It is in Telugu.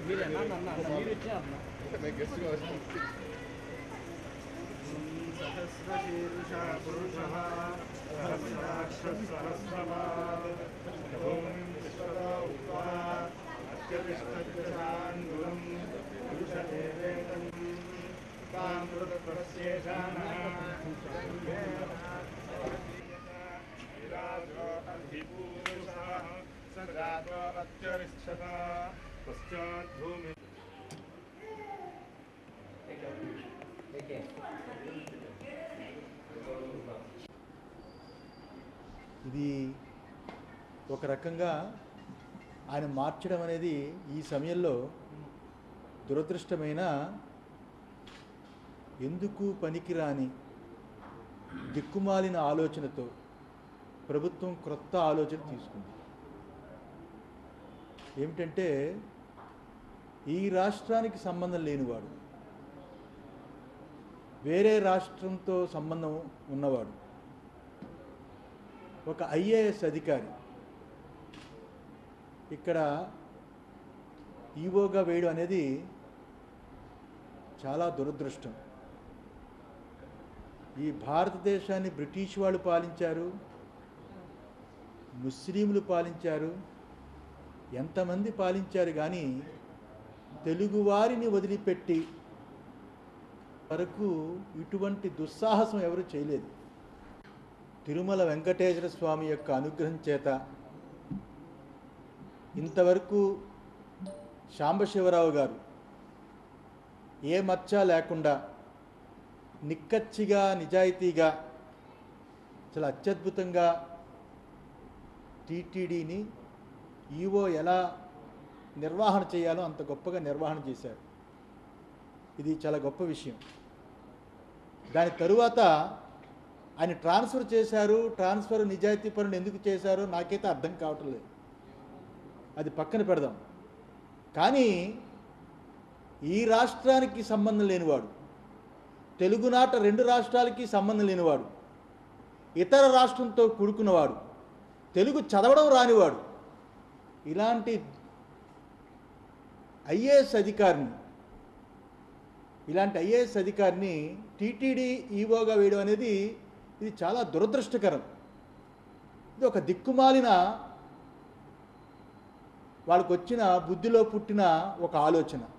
మీరేనా అన్న అన్న మీరు ఇచ్చే అన్న నేను గెస్ట్ సహస్రశీర్ష పురుషः సహస్రాక్షసహస్రపాద్ ఓం విశ్వదా ఉత్వా అత్యతిష్టత్యశాంగులం పురుషదేవేతం కామృతప్రస్యేషానः విరాజో అధిపూరుషः సజాతో అత్యరిష్టత పశ్చాద్భూమి ఇది ఒక రకంగా ఆయన మార్చడం అనేది ఈ సమయంలో దురదృష్టమైన ఎందుకు పనికిరాని దిక్కుమాలిన ఆలోచనతో ప్రభుత్వం క్రొత్త ఆలోచన తీసుకుంది ఏమిటంటే ఈ రాష్ట్రానికి సంబంధం లేనివాడు వేరే రాష్ట్రంతో సంబంధం ఉన్నవాడు ఒక ఐఏఎస్ అధికారి ఇక్కడ ఈవోగా వేయడం అనేది చాలా దురదృష్టం ఈ భారతదేశాన్ని బ్రిటిష్ వాళ్ళు పాలించారు ముస్లింలు పాలించారు ఎంతమంది పాలించారు కానీ తెలుగువారిని వదిలిపెట్టి వరకు ఇటువంటి దుస్సాహసం ఎవరు చేయలేదు తిరుమల వెంకటేశ్వర స్వామి యొక్క అనుగ్రహం చేత ఇంతవరకు శాంబశివరావు గారు ఏ మచ్చ లేకుండా నిక్కచ్చిగా నిజాయితీగా చాలా అత్యద్భుతంగా టీటీడీని ఈవో ఎలా నిర్వహణ చేయాలో అంత గొప్పగా నిర్వహణ చేశారు ఇది చాలా గొప్ప విషయం దాని తరువాత ఆయన ట్రాన్స్ఫర్ చేశారు ట్రాన్స్ఫర్ నిజాయితీ పనులు ఎందుకు చేశారో నాకైతే అర్థం కావటం లేదు అది పక్కన పెడదాం కానీ ఈ రాష్ట్రానికి సంబంధం లేనివాడు తెలుగునాట రెండు రాష్ట్రాలకి సంబంధం లేనివాడు ఇతర రాష్ట్రంతో కూడుకున్నవాడు తెలుగు చదవడం రానివాడు ఇలాంటి ఐఏఎస్ అధికారిని ఇలాంటి ఐఏఎస్ అధికారిని టీటీడీ ఈవోగా వేయడం అనేది ఇది చాలా దురదృష్టకరం ఇది ఒక దిక్కుమాలిన వాళ్ళకు వచ్చిన బుద్ధిలో పుట్టిన ఒక ఆలోచన